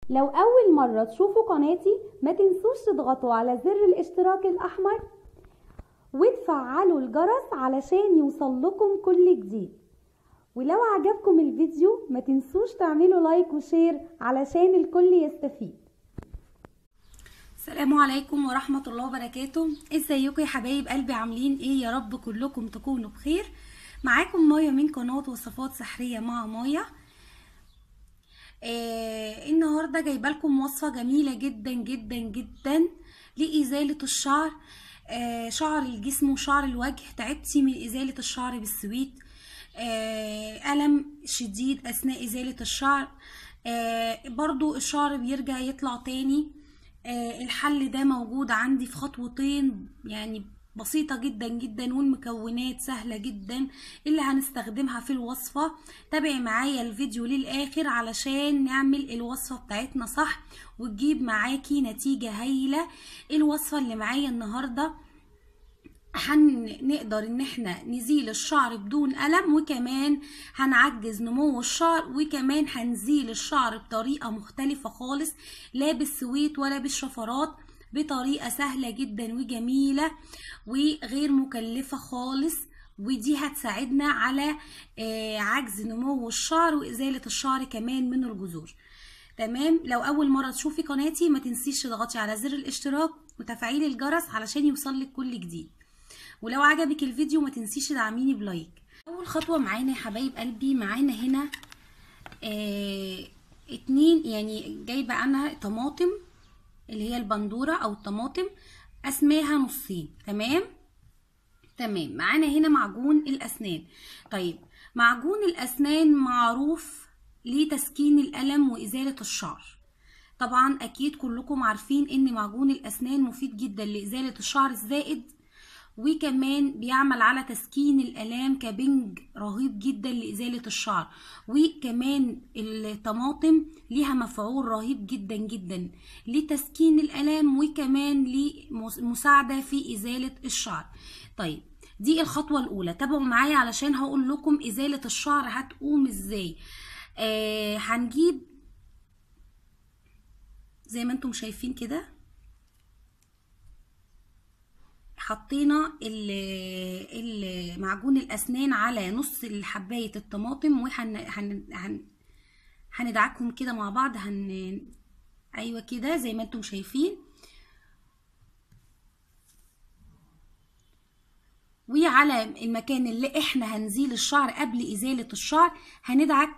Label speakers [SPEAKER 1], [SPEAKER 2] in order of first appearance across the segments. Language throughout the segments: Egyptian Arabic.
[SPEAKER 1] لو أول مرة تشوفوا قناتي ما تنسوش تضغطوا على زر الاشتراك الأحمر وتفعلوا الجرس علشان يوصل لكم كل جديد ولو عجبكم الفيديو ما تنسوش تعملوا لايك وشير علشان الكل يستفيد
[SPEAKER 2] السلام عليكم ورحمة الله وبركاته ازيكم يا حبايب قلبي عاملين ايه يا رب كلكم تكونوا بخير معاكم مايا من قناة وصفات سحرية مع مايا آه النهاردة جايبه لكم وصفة جميلة جدا جدا جدا لإزالة الشعر آه شعر الجسم وشعر الوجه تعبتي من إزالة الشعر بالسويت آه ألم شديد أثناء إزالة الشعر آه برضو الشعر بيرجع يطلع تاني آه الحل ده موجود عندي في خطوتين يعني بسيطة جدا جدا والمكونات سهلة جدا اللي هنستخدمها في الوصفة تابعي معايا الفيديو للآخر علشان نعمل الوصفة بتاعتنا صح وتجيب معاكي نتيجة هايلة الوصفة اللي معايا النهاردة هنقدر ان احنا نزيل الشعر بدون ألم وكمان هنعجز نمو الشعر وكمان هنزيل الشعر بطريقة مختلفة خالص لا بالسويت ولا بالشفرات بطريقة سهلة جدا وجميلة وغير مكلفة خالص ودي هتساعدنا على عجز نمو الشعر وإزالة الشعر كمان من الجذور تمام لو أول مرة تشوفي قناتي ما تنسيش تضغطي على زر الاشتراك وتفعيل الجرس علشان يوصلك كل جديد ولو عجبك الفيديو ما تنسيش تدعميني بلايك أول خطوة معانا يا حبايب قلبي معانا هنا آه اتنين يعني جايبة أنا طماطم اللي هي البندورة او الطماطم اسماها نصين تمام تمام معانا هنا معجون الاسنان طيب معجون الاسنان معروف لتسكين الالم وازالة الشعر طبعا اكيد كلكم عارفين ان معجون الاسنان مفيد جدا لازالة الشعر الزائد وكمان بيعمل على تسكين الالام كبنج رهيب جدا لازاله الشعر وكمان الطماطم ليها مفعول رهيب جدا جدا لتسكين الالام وكمان لمساعده في ازاله الشعر طيب دي الخطوه الاولى تابعوا معايا علشان هقول لكم ازاله الشعر هتقوم ازاي آه هنجيب زي ما انتم شايفين كده حطينا معجون الاسنان على نص حبايه الطماطم وهن هن هن هندعكهم كده مع بعض هن ايوه كده زي ما انتم شايفين وعلى المكان اللي احنا هنزيل الشعر قبل ازاله الشعر هندعك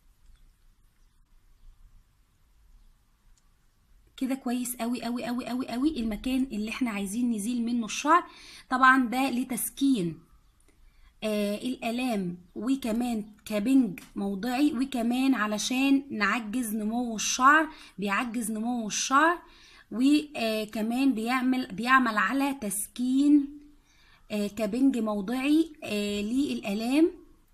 [SPEAKER 2] كده كويس قوي قوي قوي قوي قوي المكان اللي احنا عايزين نزيل منه الشعر طبعا ده لتسكين آه الالام وكمان كبنج موضعي وكمان علشان نعجز نمو الشعر بيعجز نمو الشعر وكمان بيعمل بيعمل على تسكين آه كبنج موضعي آه للالام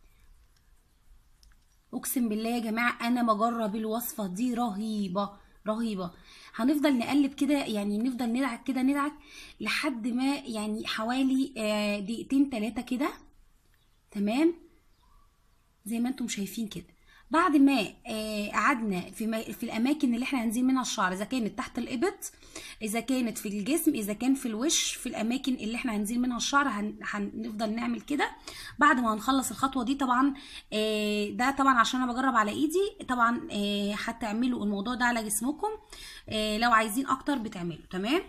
[SPEAKER 2] اقسم بالله يا جماعه انا بجرب الوصفه دي رهيبه رهيبه هنفضل نقلب كده يعني نفضل ندعك كده ندعك لحد ما يعني حوالي دقيقتين تلاتة كده تمام زي ما انتم شايفين كده بعد ما قعدنا في في الاماكن اللي احنا هنزيل منها الشعر اذا كانت تحت الابط اذا كانت في الجسم اذا كان في الوش في الاماكن اللي احنا هنزيل منها الشعر هنفضل نعمل كده بعد ما هنخلص الخطوه دي طبعا ده طبعا عشان انا بجرب على ايدي طبعا هتعملوا الموضوع ده على جسمكم لو عايزين اكتر بتعملوا تمام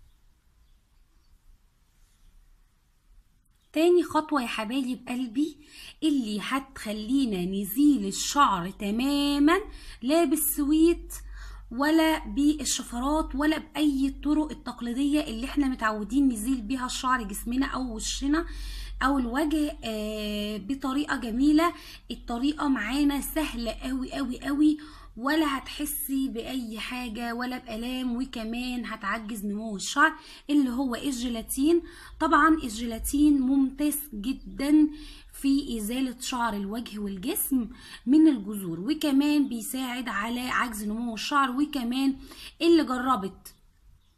[SPEAKER 2] تاني خطوة يا حبايب قلبي اللي هتخلينا نزيل الشعر تماما لا بالسويت ولا بالشفرات ولا بأي الطرق التقليدية اللي احنا متعودين نزيل بيها الشعر جسمنا او وشنا او الوجه آه بطريقة جميلة الطريقة معانا سهلة قوي قوي قوي ولا هتحسي باي حاجه ولا بالام وكمان هتعجز نمو الشعر اللي هو الجيلاتين طبعا الجيلاتين ممتاز جدا في ازاله شعر الوجه والجسم من الجذور وكمان بيساعد على عجز نمو الشعر وكمان اللي جربت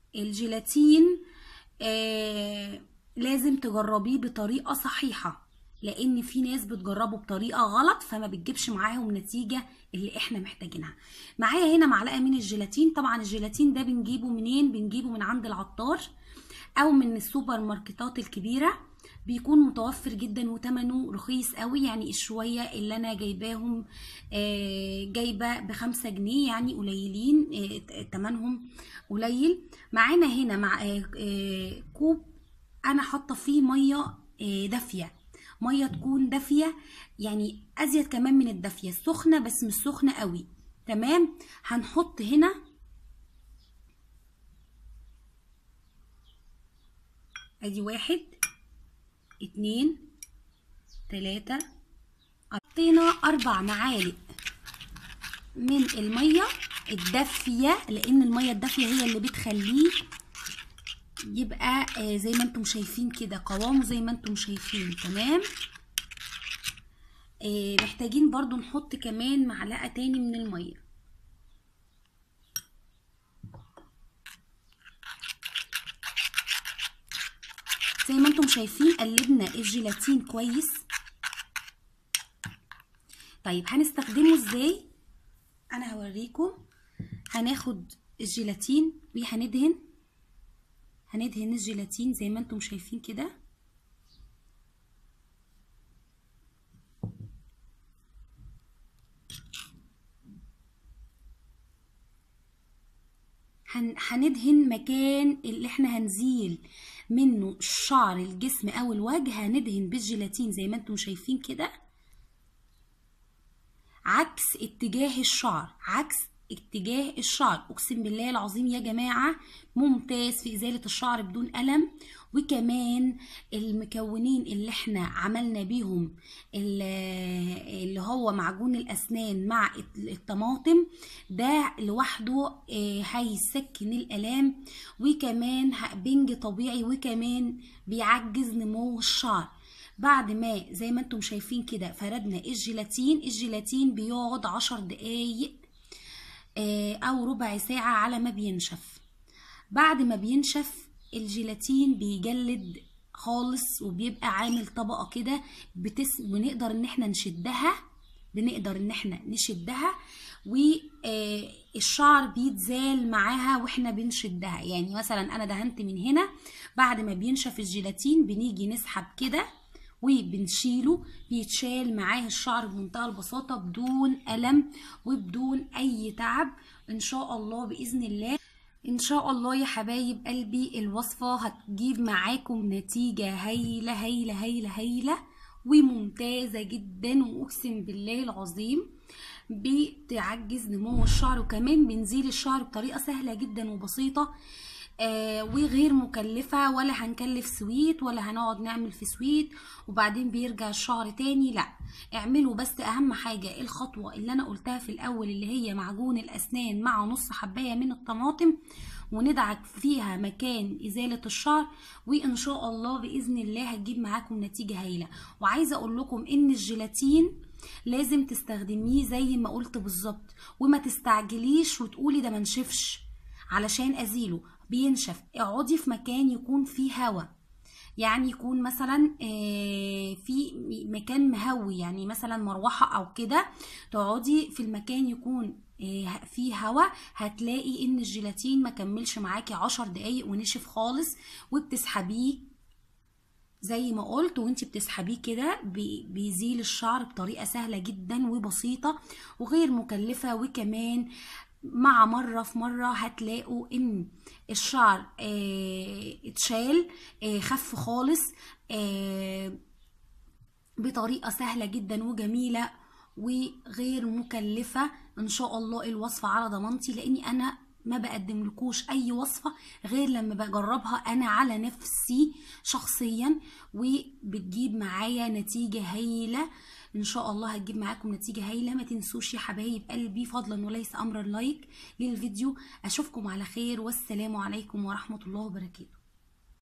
[SPEAKER 2] الجيلاتين آه لازم تجربيه بطريقه صحيحه لان في ناس بتجربه بطريقه غلط فما بتجيبش معاهم نتيجه اللي احنا محتاجينها معايا هنا معلقه من الجيلاتين طبعا الجيلاتين ده بنجيبه منين بنجيبه من عند العطار او من السوبر ماركتات الكبيره بيكون متوفر جدا وتمنه رخيص قوي يعني الشويه اللي انا جايباهم آه جايبه بخمسة جنيه يعني قليلين آه تمنهم قليل معانا هنا مع آه كوب انا حاطه فيه ميه دافيه ميه تكون دافيه يعني ازيد كمان من الدافيه سخنه بس مش سخنه قوي تمام هنحط هنا ادي واحد اتنين تلاتة حطينا اربع معالق من الميه الدافيه لان الميه الدافيه هي اللي بتخليه يبقى زي ما انتم شايفين كده قوامه زي ما انتم شايفين تمام محتاجين برضو نحط كمان معلقة تاني من المية زي ما انتم شايفين قلبنا الجيلاتين كويس طيب هنستخدمه ازاي انا هوريكم هناخد الجيلاتين وهندهن هندهن الجيلاتين زي ما انتم شايفين كده هندهن مكان اللي احنا هنزيل منه الشعر الجسم او الوجه هندهن بالجيلاتين زي ما انتم شايفين كده عكس اتجاه الشعر عكس اتجاه الشعر اقسم بالله العظيم يا جماعه ممتاز في ازاله الشعر بدون الم وكمان المكونين اللي احنا عملنا بيهم اللي هو معجون الاسنان مع الطماطم ده لوحده هيسكن الالام وكمان بنج طبيعي وكمان بيعجز نمو الشعر بعد ما زي ما انتم شايفين كده فردنا الجيلاتين الجيلاتين بيقعد عشر دقايق او ربع ساعة على ما بينشف بعد ما بينشف الجيلاتين بيجلد خالص وبيبقى عامل طبقة كده بتس... بنقدر ان احنا نشدها بنقدر ان احنا نشدها والشعر بيتزال معاها واحنا بنشدها يعني مثلا انا دهنت من هنا بعد ما بينشف الجيلاتين بنيجي نسحب كده وبنشيله بيتشال معاه الشعر بمنتهى البساطة بدون ألم وبدون أي تعب إن شاء الله بإذن الله إن شاء الله يا حبايب قلبي الوصفة هتجيب معاكم نتيجة هايلة هايلة هايلة هايلة وممتازة جدا وأقسم بالله العظيم بتعجز نمو الشعر وكمان بنزيل الشعر بطريقة سهلة جدا وبسيطة آه وغير مكلفة ولا هنكلف سويت ولا هنقعد نعمل في سويت وبعدين بيرجع الشعر تاني لا اعملوا بس اهم حاجة الخطوة اللي انا قلتها في الاول اللي هي معجون الاسنان مع نص حباية من الطماطم وندعك فيها مكان ازالة الشعر وان شاء الله باذن الله هتجيب معاكم نتيجة هايلة وعايزة اقول لكم ان الجيلاتين لازم تستخدميه زي ما قلت بالظبط وما تستعجليش وتقولي ده منشفش علشان ازيله بينشف اقعدي في مكان يكون فيه هوا يعني يكون مثلا في مكان مهوي يعني مثلا مروحة او كده تقعدي في المكان يكون فيه هوا هتلاقي ان الجيلاتين ما كملش معاكي عشر دقايق ونشف خالص وبتسحبيه زي ما قلت وانت بتسحبيه كده بيزيل الشعر بطريقة سهلة جدا وبسيطة وغير مكلفة وكمان مع مرة في مرة هتلاقوا ان الشعر اه اتشال اه خف خالص اه بطريقة سهلة جدا وجميلة وغير مكلفة ان شاء الله الوصفة على ضمانتي لاني انا ما بقدم لكوش اي وصفة غير لما بجربها انا على نفسي شخصيا وبتجيب معايا نتيجة هايلة ان شاء الله هتجيب معاكم نتيجة هايلة ما تنسوش يا حبايب قلبي فضلا وليس امرا لايك للفيديو اشوفكم على خير والسلام عليكم ورحمة الله وبركاته